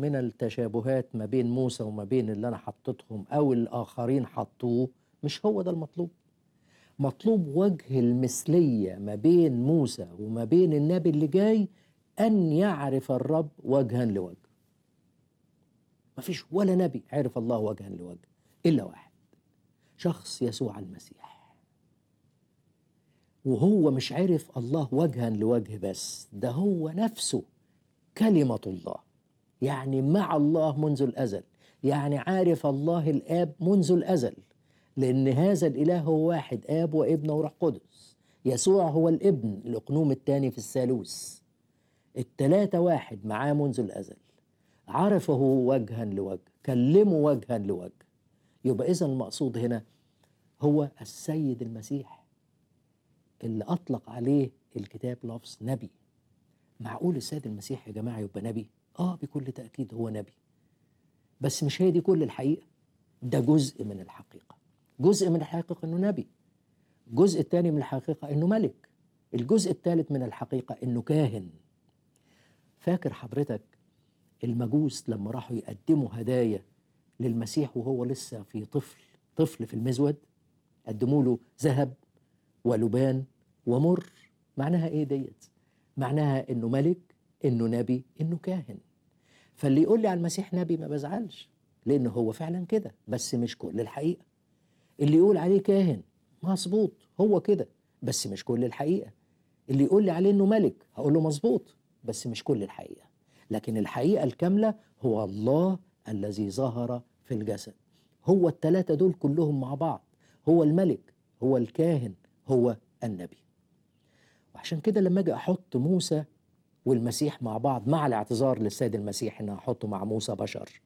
من التشابهات ما بين موسى وما بين اللي أنا حطيتهم أو الآخرين حطوه مش هو ده المطلوب مطلوب وجه المثلية ما بين موسى وما بين النبي اللي جاي أن يعرف الرب وجها لوجه مفيش ولا نبي عرف الله وجها لوجه إلا واحد شخص يسوع المسيح وهو مش عرف الله وجها لوجه بس ده هو نفسه كلمة الله يعني مع الله منذ الأزل يعني عارف الله الآب منذ الأزل لأن هذا الإله هو واحد آب وابن وروح قدس يسوع هو الابن الأقنوم الثاني في الثالوث التلاتة واحد معاه منذ الأزل عرفه وجها لوجه كلمه وجها لوجه يبقى إذا المقصود هنا هو السيد المسيح اللي أطلق عليه الكتاب لفظ نبي معقول السيد المسيح يا جماعة يبقى نبي؟ آه بكل تأكيد هو نبي بس مش هي دي كل الحقيقة ده جزء من الحقيقة جزء من الحقيقة أنه نبي الجزء الثاني من الحقيقة أنه ملك الجزء الثالث من الحقيقة أنه كاهن فاكر حضرتك المجوس لما راحوا يقدموا هدايا للمسيح وهو لسه في طفل طفل في المزود قدموا له ذهب ولبان ومر معناها ايه ديت معناها انه ملك انه نبي انه كاهن فاللي يقول لي على المسيح نبي ما بزعلش لانه هو فعلا كده بس مش كل الحقيقه اللي يقول عليه كاهن مظبوط هو كده بس مش كل الحقيقه اللي يقول لي عليه انه ملك هقول له مظبوط بس مش كل الحقيقه لكن الحقيقه الكامله هو الله الذي ظهر في الجسد هو الثلاثه دول كلهم مع بعض هو الملك هو الكاهن هو النبي وعشان كده لما اجي احط موسى والمسيح مع بعض مع الاعتذار للسيد المسيح ان احطه مع موسى بشر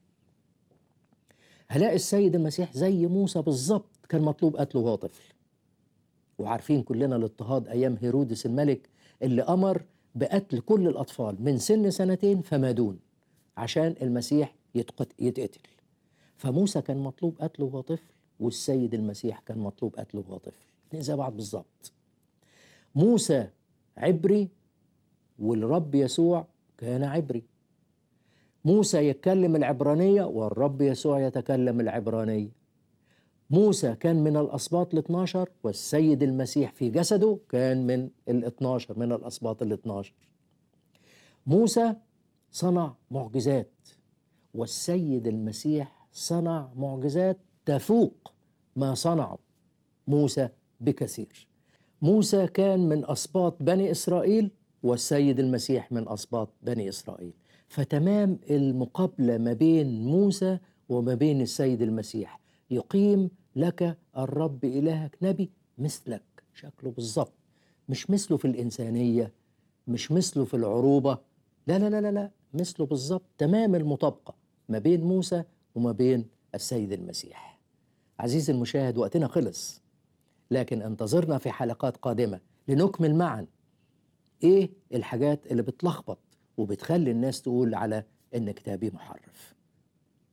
هلاقي السيد المسيح زي موسى بالظبط كان مطلوب قتله وهو طفل وعارفين كلنا الاضطهاد ايام هيرودس الملك اللي امر بقتل كل الاطفال من سن سنتين فما دون عشان المسيح يتقتل فموسى كان مطلوب قتله وهو طفل والسيد المسيح كان مطلوب قتله وهو طفل الاثنين زي بعض بالظبط موسى عبري والرب يسوع كان عبري موسى يتكلم العبرانية والرب يسوع يتكلم العبرانية موسى كان من الأسباط الاثناشر والسيد المسيح في جسده كان من الاثناشر من الأسباط الاثناشر موسى صنع معجزات والسيد المسيح صنع معجزات تفوق ما صنعه موسى بكثير موسى كان من أسباط بني إسرائيل والسيد المسيح من أسباط بني إسرائيل فتمام المقابلة ما بين موسى وما بين السيد المسيح يقيم لك الرب إلهك نبي مثلك شكله بالظبط مش مثله في الإنسانية مش مثله في العروبة لا لا لا لا, لا. مثله بالظبط تمام المطابقة ما بين موسى وما بين السيد المسيح عزيزي المشاهد وقتنا خلص لكن انتظرنا في حلقات قادمة لنكمل معا ايه الحاجات اللي بتلخبط وبتخلي الناس تقول على ان كتابي محرف